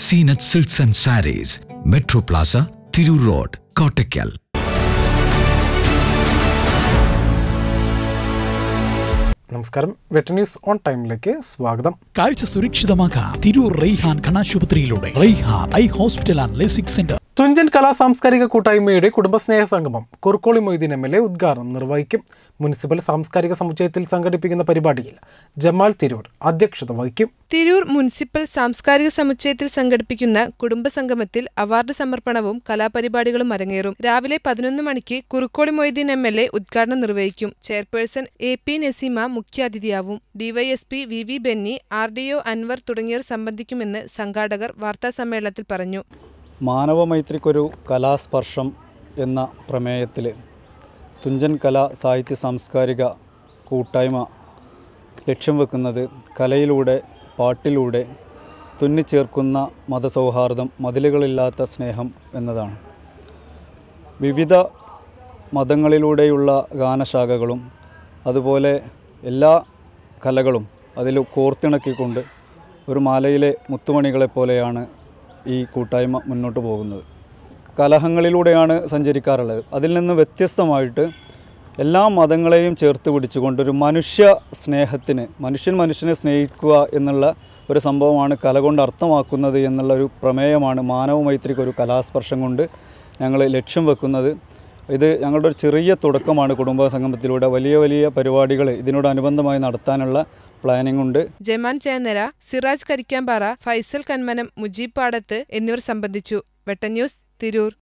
Zeenath silks and sarees metro plaza Tirur road Kottakkal നമസ്കാരം വെട്ട news on ടൈമിലേക്ക് സ്വാഗതം കാഴ്ച സുരക്ഷിതമാക്കാം തിരൂർ റെയ്ഹാൻ കണാശുപത്രിയിലൂടെ Reyhan eye hospital and lasik centre Thunchan കലാ സാംസ്കാരിക കൂട്ടായ്മയുടെ കുടുംബസ്നേഹ സംഗമം Kurukkoli Moideen M L A ഉദ്ഘാടനം നിർവഹിക്കും മുനിസിപ്പൽ സാംസ്കാരിക സമുച്ചയത്തിൽ സംഘടിപ്പിക്കുന്ന പരിപാടിയിൽ ജമാൽ തിരൂർ അധ്യക്ഷത വഹിക്കും തിരൂർ മുനിസിപ്പൽ സാംസ്കാരിക സമുച്ചയത്തിൽ സംഘടിപ്പിക്കുന്ന കുടുംബസംഗമത്തിൽ അവാർഡ് സമർപ്പണവും കലാപരിപാടികളും അരങ്ങേറും രാവിലെ പതിനൊന്ന് മണിക്ക് Kurukkoli Moideen M L A ഉദ്ഘാടനം നിർവഹിക്കും ചെയർപേഴ്സൺ എ പി നസീമ മുഖ്യാതിഥിയാവും DYSP V V Benny R D O Anwar തുടങ്ങിയവർ സംബന്ധിക്കുമെന്ന് സംഘാടകർ വാർത്താസമ്മേളനത്തിൽ പറഞ്ഞു മാനവമൈത്രിക്കൊരു കലാസ്പർശം എന്ന പ്രമേയത്തിൽ തുഞ്ചൻ കലാ സാഹിത്യ സാംസ്കാരിക കൂട്ടായ്മ ലക്ഷ്യം വെക്കുന്നത് കലയിലൂടെ പാട്ടിലൂടെ തുന്നിച്ചേർക്കുന്ന മതസൗഹാർദ്ദം മതിലുകളില്ലാത്ത സ്നേഹം എന്നതാണ് വിവിധ മതങ്ങളിലൂടെയുള്ള ഗാനശാഖകളും അതുപോലെ എല്ലാ കലകളും അതിൽ കോർത്തിണക്കിക്കൊണ്ട് ഒരു മാലയിലെ മുത്തുമണികളെപ്പോലെയാണ് ഈ കൂട്ടായ്മ മുന്നോട്ട് പോകുന്നത് കലഹങ്ങളിലൂടെയാണ് സഞ്ചരിക്കാറുള്ളത് അതിൽ നിന്ന് വ്യത്യസ്തമായിട്ട് എല്ലാ മതങ്ങളെയും ചേർത്ത് പിടിച്ചുകൊണ്ട് ഒരു മനുഷ്യ സ്നേഹത്തിന് മനുഷ്യൻ മനുഷ്യനെ സ്നേഹിക്കുക എന്നുള്ള ഒരു സംഭവമാണ് കല കൊണ്ട് അർത്ഥമാക്കുന്നത് എന്നുള്ള ഒരു പ്രമേയമാണ് മാനവ മൈത്രിക്ക് ഒരു കലാസ്പർശം കൊണ്ട് ഞങ്ങൾ ലക്ഷ്യം വെക്കുന്നത് ഇത് ഞങ്ങളുടെ ഒരു ചെറിയ തുടക്കമാണ് കുടുംബ സംഗമത്തിലൂടെ വലിയ വലിയ പരിപാടികൾ ഇതിനോടനുബന്ധമായി നടത്താനുള്ള പ്ലാനിംഗ് ഉണ്ട് ജമാൻ ചേന്നര സിറാജ് കരിക്കാമ്പാറ ഫൈസൽ കന്മനം മുജീബ് പാടത്ത് എന്നിവർ സംബന്ധിച്ചു വെട്ട ന്യൂസ് തിരൂർ